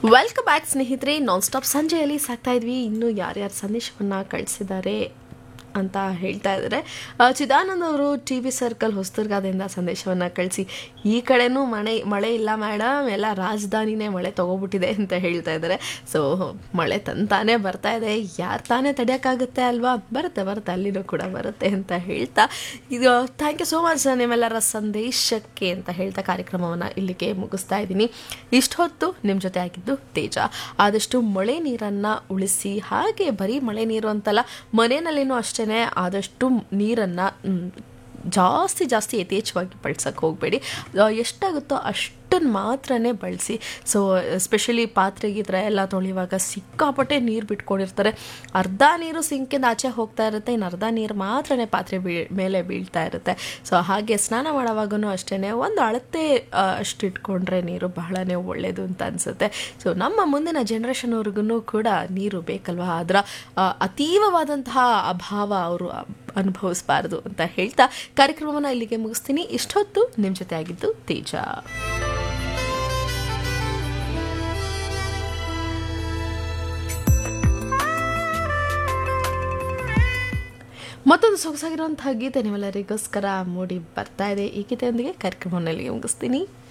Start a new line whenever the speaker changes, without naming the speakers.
welcome back ಸ್ನೇಹಿತರೆ non stop ಸಂಜೆಯಲ್ಲಿ ಸಾಕ್ತಾ ಇದ್ವಿ ಇನ್ನು ಯಾರ್ಯಾರು ಸಂದೇಶವನ್ನು ಕಳಿಸಿದ್ದಾರೆ ಅಂತ ಹೇಳ್ತಾ ಇದ್ದಾರೆ ಆ, ಚಿದಾನಂದ್ ಅವರು ಟಿ ವಿ ಸರ್ಕಲ್ ಹೊಸದುರ್ಗದಿಂದ ಸಂದೇಶವನ್ನು ಕಳಿಸಿ ಈ ಕಡೆನೂ ಮಳೆ ಮಳೆ ಇಲ್ಲ ಮೇಡಮ್ ಎಲ್ಲ ರಾಜಧಾನಿನೇ ಮಳೆ ತಗೋಬಿಟ್ಟಿದೆ ಅಂತ ಹೇಳ್ತಾ ಇದ್ದಾರೆ ಸೊ ಮಳೆ ತಂತಾನೇ ಬರ್ತಾ ಇದೆ ಯಾರು ತಾನೇ ತಡೆಯೋಕ್ಕಾಗುತ್ತೆ ಅಲ್ವಾ ಬರುತ್ತೆ ಬರುತ್ತೆ ಅಲ್ಲಿನೂ ಕೂಡ ಬರುತ್ತೆ ಅಂತ ಹೇಳ್ತಾ ಇದು ಥ್ಯಾಂಕ್ ಯು ಸೋ ಮಚ್ ನಿಮ್ಮೆಲ್ಲರ ಸಂದೇಶಕ್ಕೆ ಅಂತ ಹೇಳ್ತಾ ಕಾರ್ಯಕ್ರಮವನ್ನು ಇಲ್ಲಿಗೆ ಮುಗಿಸ್ತಾ ಇದ್ದೀನಿ ಇಷ್ಟೊತ್ತು ನಿಮ್ಮ ಜೊತೆ ಆಗಿದ್ದು ತೇಜ ಆದಷ್ಟು ಮಳೆ ನೀರನ್ನು ಉಳಿಸಿ ಹಾಗೆ ಬರೀ ಮಳೆ ನೀರು ಅಂತಲ್ಲ ಮನೆಯಲ್ಲಿನೂ ಅಷ್ಟೇ ಆದಷ್ಟು ನೀರನ್ನು ಜಾಸ್ತಿ ಜಾಸ್ತಿ ಯಥೇಚ್ಛವಾಗಿ ಬಳಸಕ್ಕೆ ಹೋಗಬೇಡಿ ಎಷ್ಟಾಗುತ್ತೋ ಅಷ್ಟನ್ನು ಮಾತ್ರನೇ ಬಳಸಿ ಸೊ ಎಸ್ಪೆಷಲಿ ಪಾತ್ರೆ ಗೀತ್ರೆ ಎಲ್ಲ ತೊಳೆಯುವಾಗ ಸಿಕ್ಕಾಪಟ್ಟೆ ನೀರು ಬಿಟ್ಕೊಂಡಿರ್ತಾರೆ ಅರ್ಧ ನೀರು ಸಿಂಕಿಂದ ಆಚೆ ಹೋಗ್ತಾ ಇರುತ್ತೆ ಇನ್ನು ಅರ್ಧ ನೀರು ಮಾತ್ರನೇ ಪಾತ್ರೆ ಬೀ ಮೇಲೆ ಬೀಳ್ತಾ ಇರುತ್ತೆ ಸೊ ಹಾಗೆ ಸ್ನಾನ ಮಾಡೋವಾಗೂ ಅಷ್ಟೇ ಒಂದು ಅಳತೆ ಆ, ಅಷ್ಟು ಇಟ್ಕೊಂಡ್ರೆ ನೀರು ಬಹಳನೇ ಒಳ್ಳೆಯದು ಅಂತ ಅನಿಸುತ್ತೆ ಸೊ ನಮ್ಮ ಮುಂದಿನ ಜನ್ರೇಷನ್ವರೆಗೂ ಕೂಡ ನೀರು ಬೇಕಲ್ವಾ ಅದರ ಆ, ಅತೀವವಾದಂತಹ ಅಭಾವ ಅವರು ಅನುಭವಿಸಬಾರ್ದು ಅಂತ ಹೇಳ್ತಾ ಕಾರ್ಯಕ್ರಮವನ್ನು ಇಲ್ಲಿಗೆ ಮುಗಿಸ್ತೀನಿ ಇಷ್ಟೊತ್ತು ನಿಮ್ಮ ಜೊತೆ ಆಗಿದ್ದು ತೇಜ ಮತ್ತೊಂದು ಸೊಗಸಾಗಿರುವಂತಹ ಗೀತೆ ನಿಮ್ಮೆಲ್ಲರಿಗೋಸ್ಕರ ಮೂಡಿ ಬರ್ತಾ ಇದೆ ಈ ಗೀತೆಯೊಂದಿಗೆ ಕಾರ್ಯಕ್ರಮವನ್ನು ಇಲ್ಲಿಗೆ ಮುಗಿಸ್ತೀನಿ